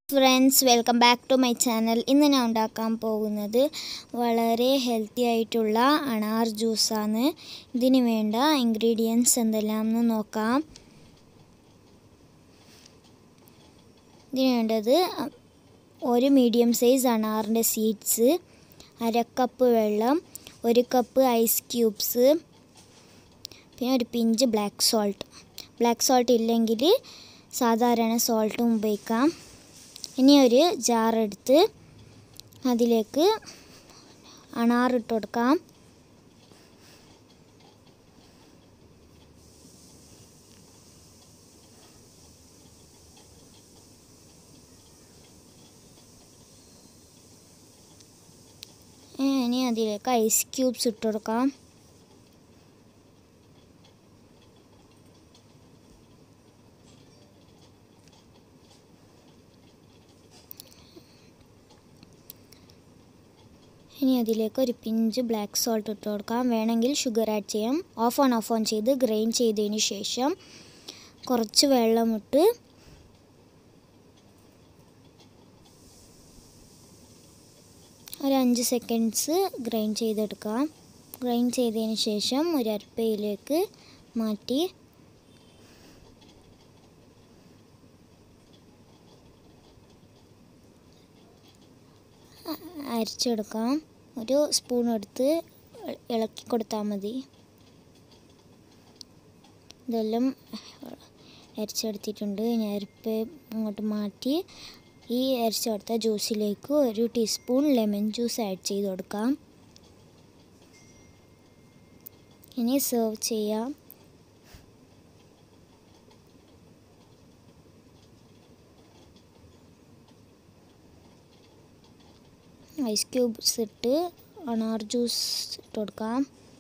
friends welcome back to my channel ഇന്ന് ഞാൻ ഉണ്ടാക്കാൻ പോകുന്നത് വളരെ ഹെൽത്തി ആയിട്ടുള്ള അണാർ ജ്യൂസാണ് ഇതിന് വേണ്ട ഇൻഗ്രീഡിയൻസ് എന്തെല്ലാമെന്ന് നോക്കാം ഇതിന് വേണ്ടത് ഒരു മീഡിയം സൈസ് അണാറിൻ്റെ സീഡ്സ് അര കപ്പ് വെള്ളം ഒരു കപ്പ് ഐസ് ക്യൂബ്സ് പിന്നെ ഒരു pinch black salt black salt ഇല്ലെങ്കിൽ സാധാരണ സോൾട്ടും ഉപയോഗിക്കാം ഇനി ഒരു ജാർ എടുത്ത് അതിലേക്ക് അണാറിട്ട് കൊടുക്കാം ഇനി അതിലേക്ക് ഐസ് ക്യൂബ്സ് ഇട്ട് കൊടുക്കാം ഇനി അതിലേക്ക് ഒരു പിഞ്ച് ബ്ലാക്ക് സോൾട്ട് ഇട്ട് കൊടുക്കാം വേണമെങ്കിൽ ഷുഗർ ആഡ് ചെയ്യാം ഓഫ് ഓൺ ഓഫ് ഓൺ ചെയ്ത് ഗ്രൈൻഡ് ചെയ്തതിന് ശേഷം കുറച്ച് വെള്ളമിട്ട് ഒരു അഞ്ച് സെക്കൻഡ്സ് ഗ്രൈൻഡ് ചെയ്തെടുക്കാം ഗ്രൈൻഡ് ചെയ്തതിന് ശേഷം ഒരു അരപ്പയിലേക്ക് മാറ്റി അരച്ചെടുക്കാം ഒരു സ്പൂൺ എടുത്ത് ഇളക്കി കൊടുത്താൽ മതി ഇതെല്ലാം അരച്ചെടുത്തിട്ടുണ്ട് ഇനി അരിപ്പ് അങ്ങോട്ട് മാറ്റി ഈ അരച്ചെടുത്ത ജ്യൂസിലേക്ക് ഒരു ടീസ്പൂൺ ലെമൺ ജ്യൂസ് ആഡ് ചെയ്ത് കൊടുക്കാം ഇനി സെർവ് ചെയ്യാം ഐസ് ക്യൂബ്സ് ഇട്ട് അണാർ ജ്യൂസ് ഇട്ട് കൊടുക്കാം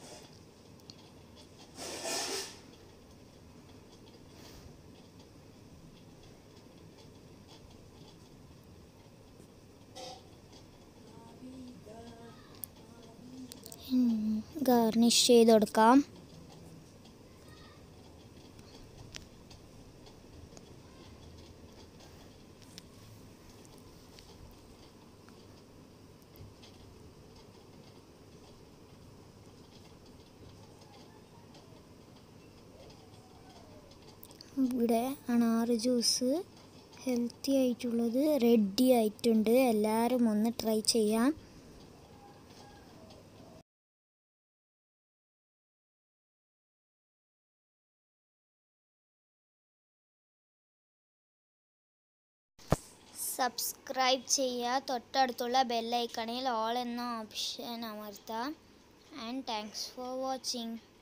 ഗാർണിഷ് ചെയ്ത് കൊടുക്കാം ഇവിടെ അണാറ് ജ്യൂസ് ഹെൽത്തി ആയിട്ടുള്ളത് റെഡി ആയിട്ടുണ്ട് എല്ലാവരും ഒന്ന് ട്രൈ ചെയ്യാം സബ്സ്ക്രൈബ് ചെയ്യുക തൊട്ടടുത്തുള്ള ബെല്ലൈക്കണിൽ ഓൾ എന്ന ഓപ്ഷൻ അമർത്താം ആൻഡ് താങ്ക്സ് ഫോർ വാച്ചിങ്